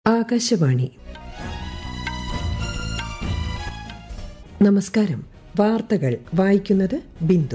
ആകാശവാണി നമസ്കാരം വാർത്തകൾ വായിക്കുന്നത് ബിന്ദു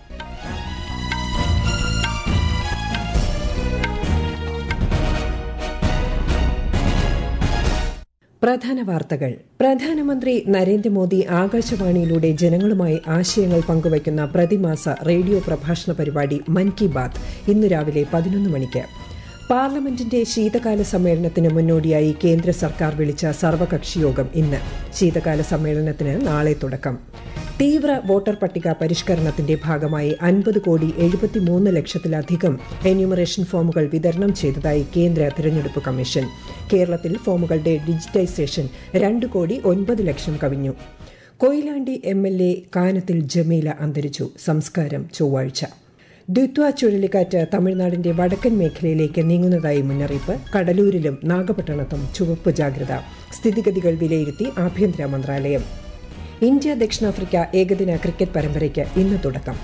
പ്രധാന വാർത്തകൾ പ്രധാനമന്ത്രി നരേന്ദ്രമോദി ആകാശവാണിയിലൂടെ ജനങ്ങളുമായി ആശയങ്ങൾ പങ്കുവയ്ക്കുന്ന പ്രതിമാസ റേഡിയോ പ്രഭാഷണ പരിപാടി മൻ കി ബാത് ഇന്ന് രാവിലെ പതിനൊന്ന് മണിക്ക് പാർലമെന്റിന്റെ ശീതകാല സമ്മേളനത്തിന് മുന്നോടിയായി കേന്ദ്ര സർക്കാർ വിളിച്ച സർവകക്ഷി യോഗം ഇന്ന് ശീതകാല സമ്മേളനത്തിന് നാളെ തുടക്കം തീവ്ര വോട്ടർ പട്ടിക പരിഷ്കരണത്തിന്റെ ഭാഗമായി അൻപത് കോടി എഴുപത്തിമൂന്ന് ലക്ഷത്തിലധികം എന്യൂമറേഷൻ ഫോമുകൾ വിതരണം ചെയ്തതായി കേന്ദ്ര തിരഞ്ഞെടുപ്പ് കമ്മീഷൻ കേരളത്തിൽ ഫോമുകളുടെ ഡിജിറ്റൈസേഷൻ രണ്ട് കോടി ഒൻപത് ലക്ഷം കവിഞ്ഞു കൊയിലാണ്ടി എം എൽ എ കാനത്തിൽ ജമീല അന്തരിച്ചു സംസ്കാരം ചൊവ്വാഴ്ച ദ്വിത്വ ചുഴലിക്കാറ്റ് തമിഴ്നാടിന്റെ വടക്കൻ മേഖലയിലേക്ക് നീങ്ങുന്നതായി മുന്നറിയിപ്പ് കടലൂരിലും നാഗപട്ടണത്തും ചുവപ്പ് ജാഗ്രത സ്ഥിതിഗതികൾ വിലയിരുത്തി ആഭ്യന്തര മന്ത്രാലയം ഇന്ത്യ ദക്ഷിണാഫ്രിക്ക ഏകദിന ക്രിക്കറ്റ് പരമ്പരയ്ക്ക് ഇന്ന് തുടക്കം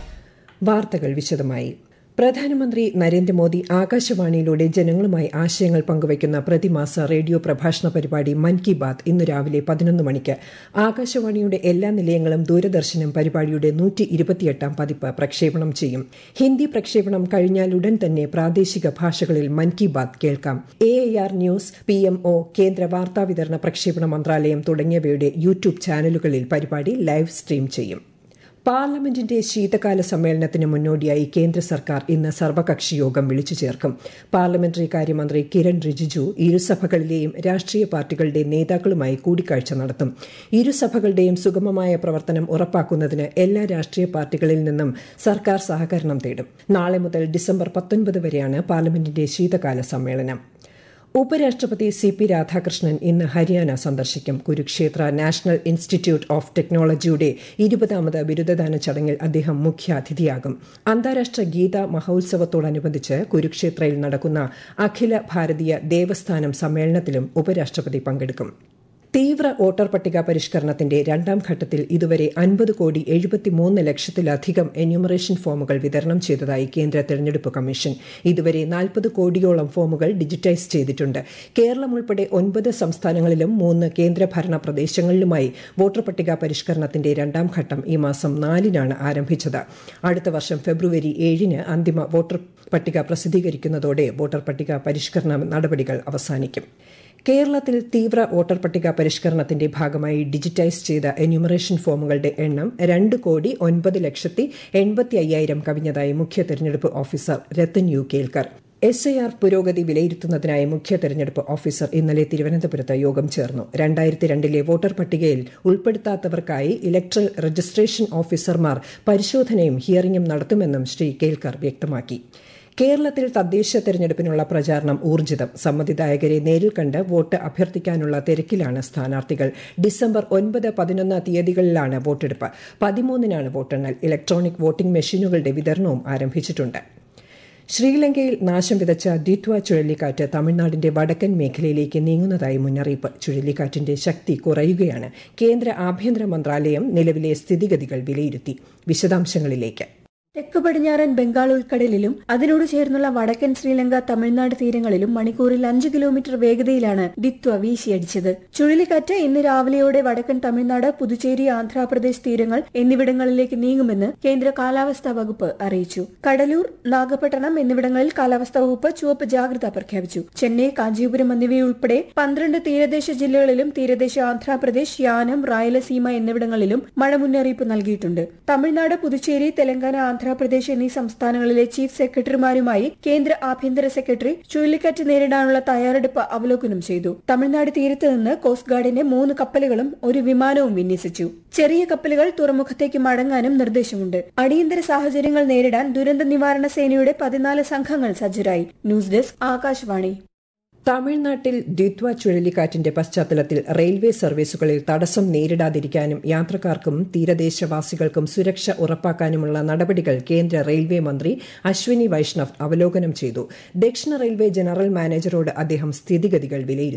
വാർത്തകൾ വിശദമായി പ്രധാനമന്ത്രി നരേന്ദ്രമോദി ആകാശവാണിയിലൂടെ ജനങ്ങളുമായി ആശയങ്ങൾ പങ്കുവയ്ക്കുന്ന പ്രതിമാസ റേഡിയോ പ്രഭാഷണ പരിപാടി മൻ കി ബാത് ഇന്ന് രാവിലെ പതിനൊന്ന് മണിക്ക് ആകാശവാണിയുടെ എല്ലാ നിലയങ്ങളും ദൂരദർശനും പരിപാടിയുടെ നൂറ്റി ഇരുപത്തിയെട്ടാം പതിപ്പ് പ്രക്ഷേപണം ചെയ്യും ഹിന്ദി പ്രക്ഷേപണം കഴിഞ്ഞാലുടൻ തന്നെ പ്രാദേശിക ഭാഷകളിൽ മൻ കി ബാത് കേൾക്കാം A R news P M O കേന്ദ്ര വാർത്താവിതരണ പ്രക്ഷേപണ മന്ത്രാലയം തുടങ്ങിയവയുടെ യൂട്യൂബ് ചാനലുകളിൽ പരിപാടി ലൈവ് സ്ട്രീം ചെയ്യും പാർലമെന്റിന്റെ ശീതകാല സമ്മേളനത്തിന് മുന്നോടിയായി കേന്ദ്ര സർക്കാർ ഇന്ന് സർവകക്ഷി യോഗം വിളിച്ചു ചേർക്കും പാർലമെന്ററി കാര്യമന്ത്രി കിരൺ റിജിജു ഇരുസഭകളിലെയും രാഷ്ട്രീയ പാർട്ടികളുടെ നേതാക്കളുമായി കൂടിക്കാഴ്ച നടത്തും ഇരുസഭകളുടെയും സുഗമമായ പ്രവർത്തനം ഉറപ്പാക്കുന്നതിന് എല്ലാ രാഷ്ട്രീയ പാർട്ടികളിൽ നിന്നും സർക്കാർ സഹകരണം തേടും നാളെ മുതൽ ഡിസംബർ പത്തൊൻപത് വരെയാണ് പാർലമെന്റിന്റെ ശീതകാല സമ്മേളനം ഉപരാഷ്ട്രപതി സി പി രാധാകൃഷ്ണൻ ഇന്ന് ഹരിയാന സന്ദർശിക്കും കുരുക്ഷേത്ര നാഷണൽ ഇൻസ്റ്റിറ്റ്യൂട്ട് ഓഫ് ടെക്നോളജിയുടെ ഇരുപതാമത് ബിരുദദാന ചടങ്ങിൽ അദ്ദേഹം മുഖ്യാതിഥിയാകും അന്താരാഷ്ട്ര ഗീത മഹോത്സവത്തോടനുബന്ധിച്ച് കുരുക്ഷേത്രയിൽ നടക്കുന്ന അഖില ഭാരതീയ ദേവസ്ഥാനം സമ്മേളനത്തിലും ഉപരാഷ്ട്രപതി പങ്കെടുക്കും തീവ്ര വോട്ടർ പട്ടിക പരിഷ്കരണത്തിന്റെ രണ്ടാം ഘട്ടത്തിൽ ഇതുവരെ അൻപത് കോടി എഴുപത്തിമൂന്ന് ലക്ഷത്തിലധികം എന്യൂമറേഷൻ ഫോമുകൾ വിതരണം ചെയ്തതായി കേന്ദ്ര തെരഞ്ഞെടുപ്പ് കമ്മീഷൻ ഇതുവരെ നാൽപ്പത് കോടിയോളം ഫോമുകൾ ഡിജിറ്റൈസ് ചെയ്തിട്ടുണ്ട് കേരളം ഉൾപ്പെടെ ഒൻപത് സംസ്ഥാനങ്ങളിലും മൂന്ന് കേന്ദ്രഭരണ പ്രദേശങ്ങളിലുമായി വോട്ടർ പട്ടിക പരിഷ്കരണത്തിന്റെ രണ്ടാം ഘട്ടം ഈ മാസം നാലിനാണ് ആരംഭിച്ചത് അടുത്ത വർഷം ഫെബ്രുവരി ഏഴിന് അന്തിമ വോട്ടർ പട്ടിക പ്രസിദ്ധീകരിക്കുന്നതോടെ വോട്ടർ പട്ടിക പരിഷ്കരണ നടപടികൾ അവസാനിക്കും കേരളത്തിൽ തീവ്ര വോട്ടർ പട്ടിക പരിഷ്കരണത്തിന്റെ ഭാഗമായി ഡിജിറ്റൈസ് ചെയ്ത എന്യൂമറേഷൻ ഫോമുകളുടെ എണ്ണം രണ്ട് കോടി ഒൻപത് ലക്ഷത്തി എൺപത്തി അയ്യായിരം കവിഞ്ഞതായി മുഖ്യ തെരഞ്ഞെടുപ്പ് officer Rathan U Kelkar S I R പുരോഗതി വിലയിരുത്തുന്നതിനായി മുഖ്യ തെരഞ്ഞെടുപ്പ് ഓഫീസർ ഇന്നലെ തിരുവനന്തപുരത്ത് യോഗം ചേർന്നു രണ്ടായിരത്തി രണ്ടിലെ വോട്ടർ പട്ടികയിൽ ഉൾപ്പെടുത്താത്തവർക്കായി ഇലക്ട്രൽ രജിസ്ട്രേഷൻ ഓഫീസർമാർ പരിശോധനയും ഹിയറിംഗും നടത്തുമെന്നും ശ്രീ കേൽക്കർ വ്യക്തമാക്കി കേരളത്തിൽ തദ്ദേശ തെരഞ്ഞെടുപ്പിനുള്ള പ്രചാരണം ഊർജിതം സമ്മതിദായകരെ നേരിൽ കണ്ട് വോട്ട് അഭ്യർത്ഥിക്കാനുള്ള തിരക്കിലാണ് സ്ഥാനാർത്ഥികൾ ഡിസംബർ ഒൻപത് പതിനൊന്ന് തീയതികളിലാണ് വോട്ടെടുപ്പ് പതിമൂന്നിനാണ് വോട്ടെണ്ണൽ ഇലക്ട്രോണിക് വോട്ടിംഗ് മെഷീനുകളുടെ വിതരണവും ആരംഭിച്ചിട്ടുണ്ട് ശ്രീലങ്കയിൽ നാശം വിതച്ച ദ്വിത്വ ചുഴലിക്കാറ്റ് തമിഴ്നാടിന്റെ വടക്കൻ മേഖലയിലേക്ക് നീങ്ങുന്നതായി മുന്നറിയിപ്പ് ചുഴലിക്കാറ്റിന്റെ ശക്തി കുറയുകയാണ് കേന്ദ്ര ആഭ്യന്തര മന്ത്രാലയം നിലവിലെ സ്ഥിതിഗതികൾ വിലയിരുത്തി വിശദാംശങ്ങളിലേക്ക് തെക്ക് പടിഞ്ഞാറൻ ബംഗാൾ ഉൾക്കടലിലും അതിനോട് ചേർന്നുള്ള വടക്കൻ ശ്രീലങ്ക തമിഴ്നാട് തീരങ്ങളിലും മണിക്കൂറിൽ അഞ്ച് കിലോമീറ്റർ വേഗതയിലാണ് ദിത്വ വീശിയടിച്ചത് ചുഴലിക്കാറ്റ് ഇന്ന് രാവിലെയോടെ വടക്കൻ തമിഴ്നാട് പുതുച്ചേരി ആന്ധ്രാപ്രദേശ് തീരങ്ങൾ എന്നിവിടങ്ങളിലേക്ക് നീങ്ങുമെന്ന് കേന്ദ്ര കാലാവസ്ഥാ വകുപ്പ് അറിയിച്ചു കടലൂർ നാഗപട്ടണം എന്നിവിടങ്ങളിൽ കാലാവസ്ഥാ വകുപ്പ് ചുവപ്പ് ജാഗ്രത പ്രഖ്യാപിച്ചു ചെന്നൈ കാഞ്ചീപുരം എന്നിവയുൾപ്പെടെ പന്ത്രണ്ട് തീരദേശ ജില്ലകളിലും തീരദേശ ആന്ധ്രാപ്രദേശ് യാനം റായലസീമ എന്നിവിടങ്ങളിലും മഴ മുന്നറിയിപ്പ് നൽകിയിട്ടുണ്ട് തമിഴ്നാട് പുതുച്ചേരി തെലങ്കാന ആന്ധ്രാപ്രദേശ് എന്നീ സംസ്ഥാനങ്ങളിലെ ചീഫ് സെക്രട്ടറിമാരുമായി കേന്ദ്ര ആഭ്യന്തര സെക്രട്ടറി ചുഴലിക്കാറ്റ് നേരിടാനുള്ള തയ്യാറെടുപ്പ് അവലോകനം ചെയ്തു തമിഴ്നാട് തീരത്ത് നിന്ന് കോസ്റ്റ് ഗാർഡിന്റെ മൂന്ന് കപ്പലുകളും ഒരു വിമാനവും വിന്യസിച്ചു ചെറിയ കപ്പലുകൾ തുറമുഖത്തേക്ക് മടങ്ങാനും നിർദ്ദേശമുണ്ട് അടിയന്തര സാഹചര്യങ്ങൾ നേരിടാൻ ദുരന്ത നിവാരണ സേനയുടെ പതിനാല് സംഘങ്ങൾ സജ്ജരായി ന്യൂസ് ഡെസ്ക് ആകാശവാണി തമിഴ്നാട്ടിൽ ദ്വിത്വ ചുഴലിക്കാറ്റിന്റെ പശ്ചാത്തലത്തിൽ റെയിൽവേ സർവീസുകളിൽ തടസ്സം നേരിടാതിരിക്കാനും യാത്രക്കാർക്കും തീരദേശവാസികൾക്കും സുരക്ഷ ഉറപ്പാക്കാനുമുള്ള നടപടികൾ കേന്ദ്ര റെയിൽവേ മന്ത്രി അശ്വിനി വൈഷ്ണവ് അവലോകനം ചെയ്തു ദക്ഷിണ റെയിൽവേ ജനറൽ മാനേജറോട് അദ്ദേഹം സ്ഥിതിഗതികൾ വിലയിരുത്തി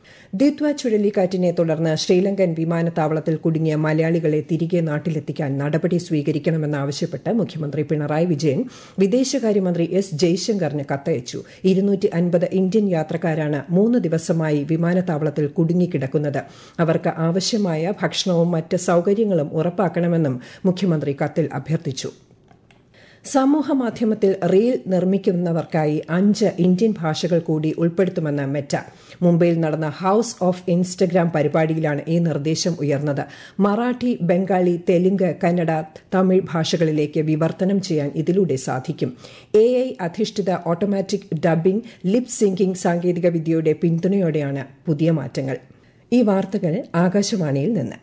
ദിത്വ ചുഴലിക്കാറ്റിനെ തുടർന്ന് ശ്രീലങ്കൻ വിമാനത്താവളത്തിൽ കുടുങ്ങിയ മലയാളികളെ തിരികെ നാട്ടിലെത്തിക്കാൻ നടപടി സ്വീകരിക്കണമെന്നാവശ്യപ്പെട്ട് മുഖ്യമന്ത്രി പിണറായി വിജയൻ വിദേശകാര്യമന്ത്രി എസ് ജയശങ്കറിന് കത്തയച്ചു ഇരുന്നൂറ്റി അൻപത് ഇന്ത്യൻ യാത്രക്കാരാണ് മൂന്ന് ദിവസമായി വിമാനത്താവളത്തിൽ കുടുങ്ങിക്കിടക്കുന്നത് അവർക്ക് ആവശ്യമായ ഭക്ഷണവും മറ്റ് സൌകര്യങ്ങളും ഉറപ്പാക്കണമെന്നും മുഖ്യമന്ത്രി കത്തിൽ അഭ്യർത്ഥിച്ചു സമൂഹ മാധ്യമത്തിൽ റീൽ നിർമ്മിക്കുന്നവർക്കായി അഞ്ച് ഇന്ത്യൻ ഭാഷകൾ കൂടി ഉൾപ്പെടുത്തുമെന്ന് മെറ്റ മുംബൈയിൽ നടന്ന ഹൌസ് ഓഫ് ഇൻസ്റ്റഗ്രാം പരിപാടിയിലാണ് ഈ നിർദ്ദേശം ഉയർന്നത് മറാഠി ബംഗാളി തെലുങ്ക് കന്നഡ തമിഴ് ഭാഷകളിലേക്ക് വിവർത്തനം ചെയ്യാൻ ഇതിലൂടെ സാധിക്കും എ ഐ അധിഷ്ഠിത ഓട്ടോമാറ്റിക് ഡബ്ബിംഗ് ലിപ് സിങ്കിംഗ് സാങ്കേതിക വിദ്യയുടെ പിന്തുണയോടെയാണ് പുതിയ മാറ്റങ്ങൾ ഈ വാർത്തകൾ ആകാശവാണിയിൽ നിന്ന്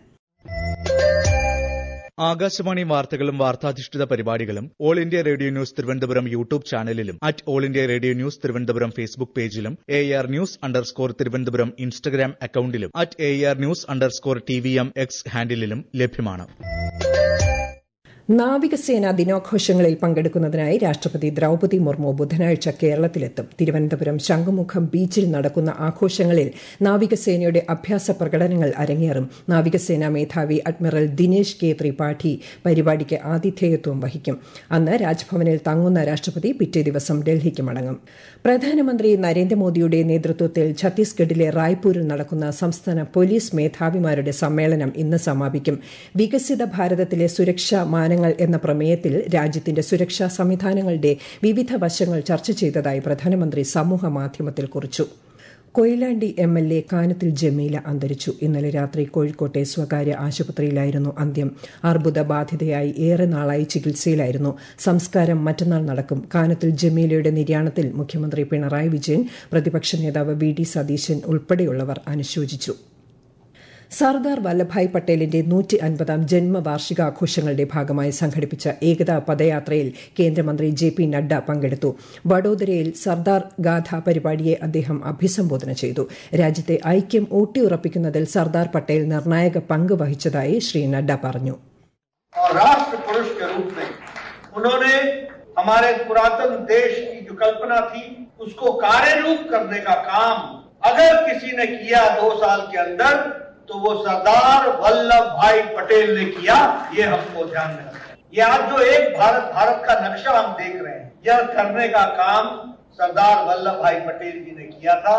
ആകാശവാണി വാർത്തകളും വാർത്താധിഷ്ഠിത പരിപാടികളും all India radio news Thiruvananthapuram YouTube ചാനലിലും at all India radio news Thiruvananthapuram Facebook പേജിലും A R news underscore Thiruvananthapuram Instagram അക്കൌണ്ടിലും at A R news underscore T V M X ഹാൻഡിലും ലഭ്യമാണ് നാവികസേന ദിനാഘോഷങ്ങളിൽ പങ്കെടുക്കുന്നതിനായി രാഷ്ട്രപതി ദ്രൌപതി മുർമു ബുധനാഴ്ച കേരളത്തിലെത്തും തിരുവനന്തപുരം ശംഖുമുഖം ബീച്ചിൽ നടക്കുന്ന ആഘോഷങ്ങളിൽ നാവികസേനയുടെ അഭ്യാസ പ്രകടനങ്ങൾ അരങ്ങേറും നാവികസേനാ മേധാവി അഡ്മിറൽ ദിനേശ് കെ ത്രിപാഠി പരിപാടിക്ക് ആതിഥേയത്വം വഹിക്കും അന്ന് രാജ്ഭവനിൽ തങ്ങുന്ന രാഷ്ട്രപതി പിറ്റേ ദിവസം ഡൽഹിക്ക് മടങ്ങും പ്രധാനമന്ത്രി നരേന്ദ്രമോദിയുടെ നേതൃത്വത്തിൽ ഛത്തീസ്ഗഡിലെ റായ്പൂരിൽ നടക്കുന്ന സംസ്ഥാന പോലീസ് മേധാവിമാരുടെ സമ്മേളനം ഇന്ന് സമാപിക്കും വികസിത ഭാരതത്തിലെ സുരക്ഷാ മാനങ്ങൾ എന്ന പ്രമേയത്തിൽ രാജ്യത്തിന്റെ സുരക്ഷാ സംവിധാനങ്ങളുടെ വിവിധ വശങ്ങൾ ചർച്ച ചെയ്തതായി പ്രധാനമന്ത്രി സമൂഹ മാധ്യമത്തിൽ കുറിച്ചു കൊയിലാണ്ടി എം എൽ എ കാനത്തിൽ ജമീല അന്തരിച്ചു ഇന്നലെ രാത്രി കോഴിക്കോട്ടെ സ്വകാര്യ ആശുപത്രിയിലായിരുന്നു അന്ത്യം അർബുദ ബാധിതയായി ഏറെ നാളായി ചികിത്സയിലായിരുന്നു സംസ്കാരം മറ്റന്നാൾ നടക്കും കാനത്തിൽ ജമീലയുടെ നിര്യാണത്തിൽ മുഖ്യമന്ത്രി പിണറായി വിജയൻ പ്രതിപക്ഷ നേതാവ് വി ഡി സതീശൻ ഉൾപ്പെടെയുള്ളവർ അനുശോചിച്ചു സർദാർ വല്ലഭായ് പട്ടേലിന്റെ നൂറ്റി അൻപതാം ജന്മവാർഷികാഘോഷങ്ങളുടെ ഭാഗമായി സംഘടിപ്പിച്ച ഏകതാ പദയാത്രയിൽ കേന്ദ്രമന്ത്രി ജെ പി നഡ്ഡ പങ്കെടുത്തു വഡോദരയിൽ സർദാർ ഗാഥ പരിപാടിയെ അദ്ദേഹം അഭിസംബോധന ചെയ്തു രാജ്യത്തെ ഐക്യം ഊട്ടിയുറപ്പിക്കുന്നതിൽ സർദാർ പട്ടേൽ നിർണായക പങ്ക് വഹിച്ചതായി ശ്രീ നഡ്ഡ പറഞ്ഞു और राष्ट्र पुरुष के रूप में उन्होंने हमारे पुरातन देश की जो कल्पना थी उसको कार्य रूप करने का काम अगर किसी ने किया दो साल के अंदर तो वो सरदार वल्लभ भाई पटेल ने किया ये हमको ध्यान में रखना है। ये आज जो एक भारत भारत का नक्शा हम देख रहे हैं यह करने का काम सरदार वल्लभ भाई पटेल जी ने किया था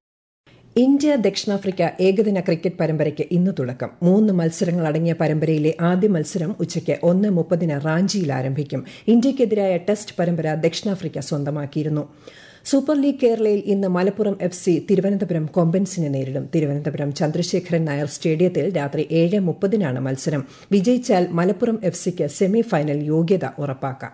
ഇന്ത്യ ദക്ഷിണാഫ്രിക്ക ഏകദിന ക്രിക്കറ്റ് പരമ്പരയ്ക്ക് ഇന്ന് തുടക്കം മൂന്ന് മത്സരങ്ങൾ അടങ്ങിയ പരമ്പരയിലെ ആദ്യ മത്സരം ഉച്ചയ്ക്ക് ഒന്ന് മുപ്പതിന് റാഞ്ചിയിൽ ആരംഭിക്കും ഇന്ത്യയ്ക്കെതിരായ ടെസ്റ്റ് പരമ്പര ദക്ഷിണാഫ്രിക്ക സ്വന്തമാക്കിയിരുന്നു സൂപ്പർ ലീഗ് കേരളയിൽ ഇന്ന് മലപ്പുറം എഫ് സി തിരുവനന്തപുരം കൊമ്പൻസിനെ നേരിടും തിരുവനന്തപുരം ചന്ദ്രശേഖരൻ നായർ സ്റ്റേഡിയത്തിൽ രാത്രി ഏഴ് മുപ്പതിനാണ് മത്സരം വിജയിച്ചാൽ മലപ്പുറം എഫ് സിക്ക് സെമി ഫൈനൽ യോഗ്യത ഉറപ്പാക്കാം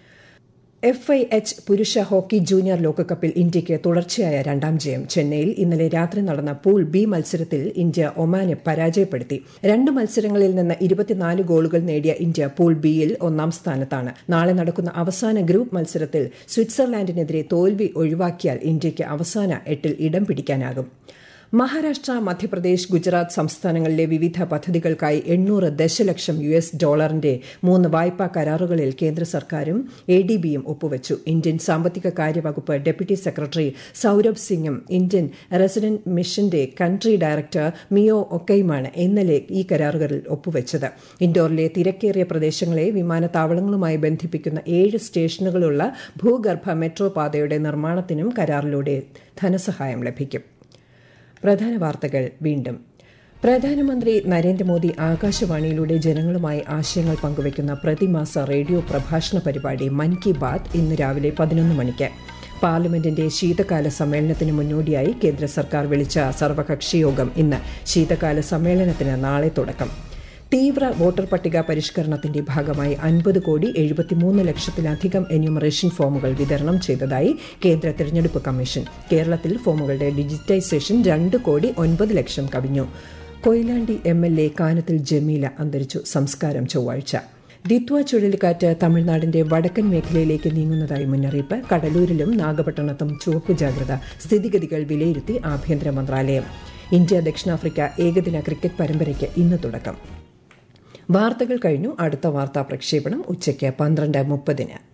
എഫ് ഐ എച്ച് പുരുഷ ഹോക്കി ജൂനിയർ ലോകകപ്പിൽ ഇന്ത്യയ്ക്ക് തുടർച്ചയായ രണ്ടാം ജയം ചെന്നൈയിൽ ഇന്നലെ രാത്രി നടന്ന പൂൾ ബി മത്സരത്തിൽ ഇന്ത്യ ഒമാനെ പരാജയപ്പെടുത്തി രണ്ട് മത്സരങ്ങളിൽ നിന്ന് ഇരുപത്തിനാല് ഗോളുകൾ നേടിയ ഇന്ത്യ പൂൾ ബിയിൽ ഒന്നാം സ്ഥാനത്താണ് നാളെ നടക്കുന്ന അവസാന ഗ്രൂപ്പ് മത്സരത്തിൽ സ്വിറ്റ്സർലാൻഡിനെതിരെ തോൽവി ഒഴിവാക്കിയാൽ ഇന്ത്യയ്ക്ക് അവസാന എട്ടിൽ ഇടം പിടിക്കാനാകും മഹാരാഷ്ട്ര മധ്യപ്രദേശ് ഗുജറാത്ത് സംസ്ഥാനങ്ങളിലെ വിവിധ പദ്ധതികൾക്കായി എണ്ണൂറ് ദശലക്ഷം യു എസ് ഡോളറിന്റെ മൂന്ന് വായ്പാ കരാറുകളിൽ കേന്ദ്ര സർക്കാരും എ ഡി ബിയും ഒപ്പുവച്ചു ഇന്ത്യൻ സാമ്പത്തിക കാര്യവകുപ്പ് ഡെപ്യൂട്ടി സെക്രട്ടറി സൌരഭ് സിംഗും ഇന്ത്യൻ റെസിഡന്റ് മിഷന്റെ കൺട്രി ഡയറക്ടർ മിയോ ഒക്കയുമാണ് ഇന്നലെ ഈ കരാറുകളിൽ ഒപ്പുവച്ചത് ഇൻഡോറിലെ തിരക്കേറിയ പ്രദേശങ്ങളെ വിമാനത്താവളങ്ങളുമായി ബന്ധിപ്പിക്കുന്ന ഏഴ് സ്റ്റേഷനുകളുള്ള ഭൂഗർഭ മെട്രോ പാതയുടെ നിർമ്മാണത്തിനും കരാറിലൂടെ ധനസഹായം ലഭിക്കും പ്രധാന വാർത്തകൾ വീണ്ടും പ്രധാനമന്ത്രി നരേന്ദ്രമോദി ആകാശവാണിയിലൂടെ ജനങ്ങളുമായി ആശയങ്ങൾ പങ്കുവയ്ക്കുന്ന പ്രതിമാസ റേഡിയോ പ്രഭാഷണ പരിപാടി മൻ കി ബാത് ഇന്ന് രാവിലെ പതിനൊന്ന് മണിക്ക് പാർലമെന്റിന്റെ ശീതകാല സമ്മേളനത്തിന് മുന്നോടിയായി കേന്ദ്ര സർക്കാർ വിളിച്ച സർവകക്ഷി യോഗം ഇന്ന് ശീതകാല സമ്മേളനത്തിന് നാളെ തുടക്കം തീവ്ര വോട്ടർ പട്ടിക പരിഷ്കരണത്തിന്റെ ഭാഗമായി അൻപത് കോടി എഴുപത്തിമൂന്ന് ലക്ഷത്തിലധികം എന്യൂമറേഷൻ ഫോമുകൾ വിതരണം ചെയ്തതായി കേന്ദ്ര തെരഞ്ഞെടുപ്പ് കമ്മീഷൻ കേരളത്തിൽ ഫോമുകളുടെ ഡിജിറ്റൈസേഷൻ രണ്ട് കോടി ഒൻപത് ലക്ഷം കവിഞ്ഞു കൊയിലാണ്ടി എം എൽ എ കാനത്തിൽ ജമീല അന്തരിച്ചു സംസ്കാരം ചൊവ്വാഴ്ച ദിത്വ ചുഴലിക്കാറ്റ് തമിഴ്നാടിന്റെ വടക്കൻ മേഖലയിലേക്ക് നീങ്ങുന്നതായി മുന്നറിയിപ്പ് കടലൂരിലും നാഗപട്ടണത്തും ചുവപ്പ് ജാഗ്രത സ്ഥിതിഗതികൾ വിലയിരുത്തി ആഭ്യന്തര മന്ത്രാലയം ഇന്ത്യ ദക്ഷിണാഫ്രിക്ക ഏകദിന ക്രിക്കറ്റ് പരമ്പരയ്ക്ക് ഇന്ന് തുടക്കം വാർത്തകൾ കഴിഞ്ഞു അടുത്ത വാർത്താ പ്രക്ഷേപണം ഉച്ചയ്ക്ക് പന്ത്രണ്ട് മുപ്പതിന്